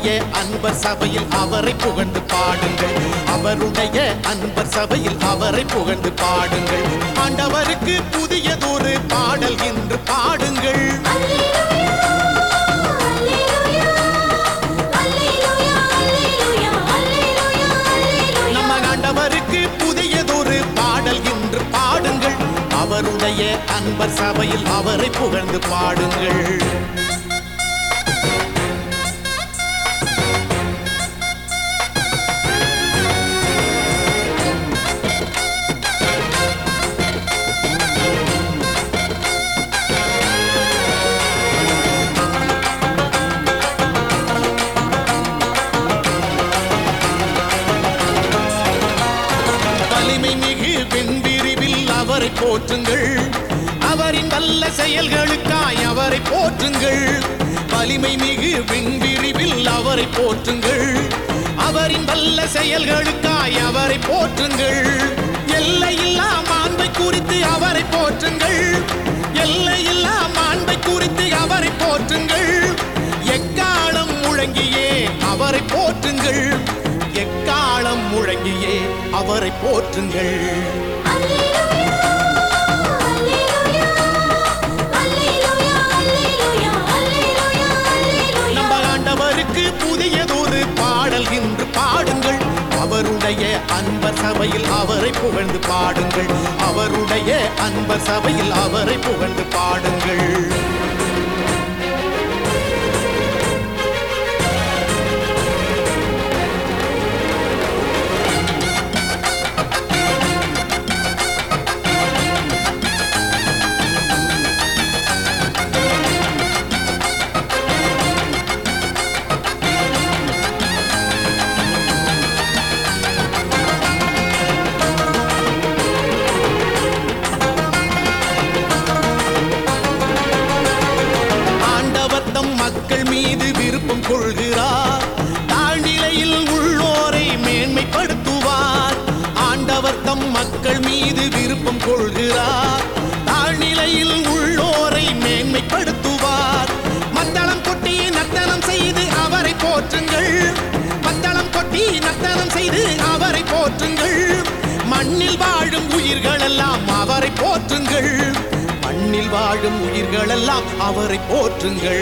அவருடைய அன்பர் சபையில் அவரை புகழ்ந்து பாடுங்கள் அவருடைய அன்பர் சபையில் அவரை புகழ்ந்து பாடுங்கள் ஆண்டவருக்கு புதியதொரு பாடல் என்று பாடுங்கள் நம்ம ஆண்டவருக்கு புதியதொரு பாடல் என்று பாடுங்கள் அவருடைய அன்பர் சபையில் அவரை புகழ்ந்து பாடுங்கள் வலிமை மிகு வெண்பிரிவில் அவரை போற்றுங்கள் அவரின் வல்ல செயல்களுக்காய் அவரை போற்றுங்கள் வலிமை மிகு வெண்பிரிவில் அவரை போற்றுங்கள் அவரின் வல்ல செயல்களுக்காய் அவரை போற்றுங்கள் எல்லையில்லா மாண்பை குறித்து அவரை போற்றுங்கள் எல்லையில்லா மாண்பை குறித்து அவரை போற்றுங்கள் எக்காலம் முழங்கியே அவரை போற்றுங்கள் எக்காலம் முழங்கியே அவரை போற்றுங்கள் நம்ம ஆண்டவருக்கு புதியதொரு பாடல் என்று பாடுங்கள் அவருடைய அன்பர் சபையில் அவரை புகழ்ந்து பாடுங்கள் அவருடைய அன்பர் சபையில் அவரை புகழ்ந்து பாடுங்கள் ஆண்டவர் தம் மக்கள் மீது விருப்பம் கொள்கிறார் தாழ்நிலையில் உள்ளோரை மேன்மைப்படுத்துவார் ஆண்டவர் தம் மக்கள் மீது விருப்பம் கொள்கிறார் தாழ்நிலையில் உள்ளோரை மேன்மைப்படுத்துவார் மத்தளம் கொட்டி நர்த்தனம் செய்து அவரை போற்றுங்கள் மத்தளம் கொட்டி நர்த்தனம் செய்து அவரை போற்றுங்கள் மண்ணில் வாழும் உயிர்கள் எல்லாம் அவரை போற்றுங்கள் மண்ணில் வாழும் உயிர்கள் எல்லாம் அவரை போற்றுங்கள்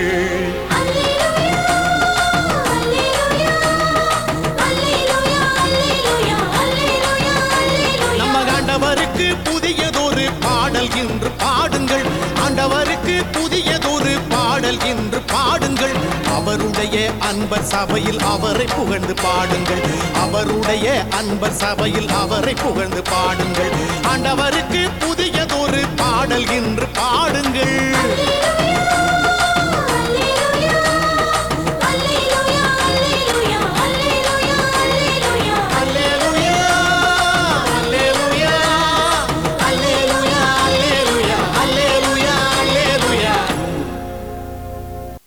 நம்ம ஆண்டவருக்கு புதியதொரு பாடல் என்று பாடுங்கள் ஆண்டவருக்கு புதியதொரு பாடல் என்று பாடுங்கள் அவருடைய அன்பர் சபையில் அவரை புகழ்ந்து பாடுங்கள் அவருடைய அன்பர் சபையில் அவரை புகழ்ந்து பாடுங்கள் ஆண்டவருக்கு புதியதொரு பாடல் என்று பாடுங்கள்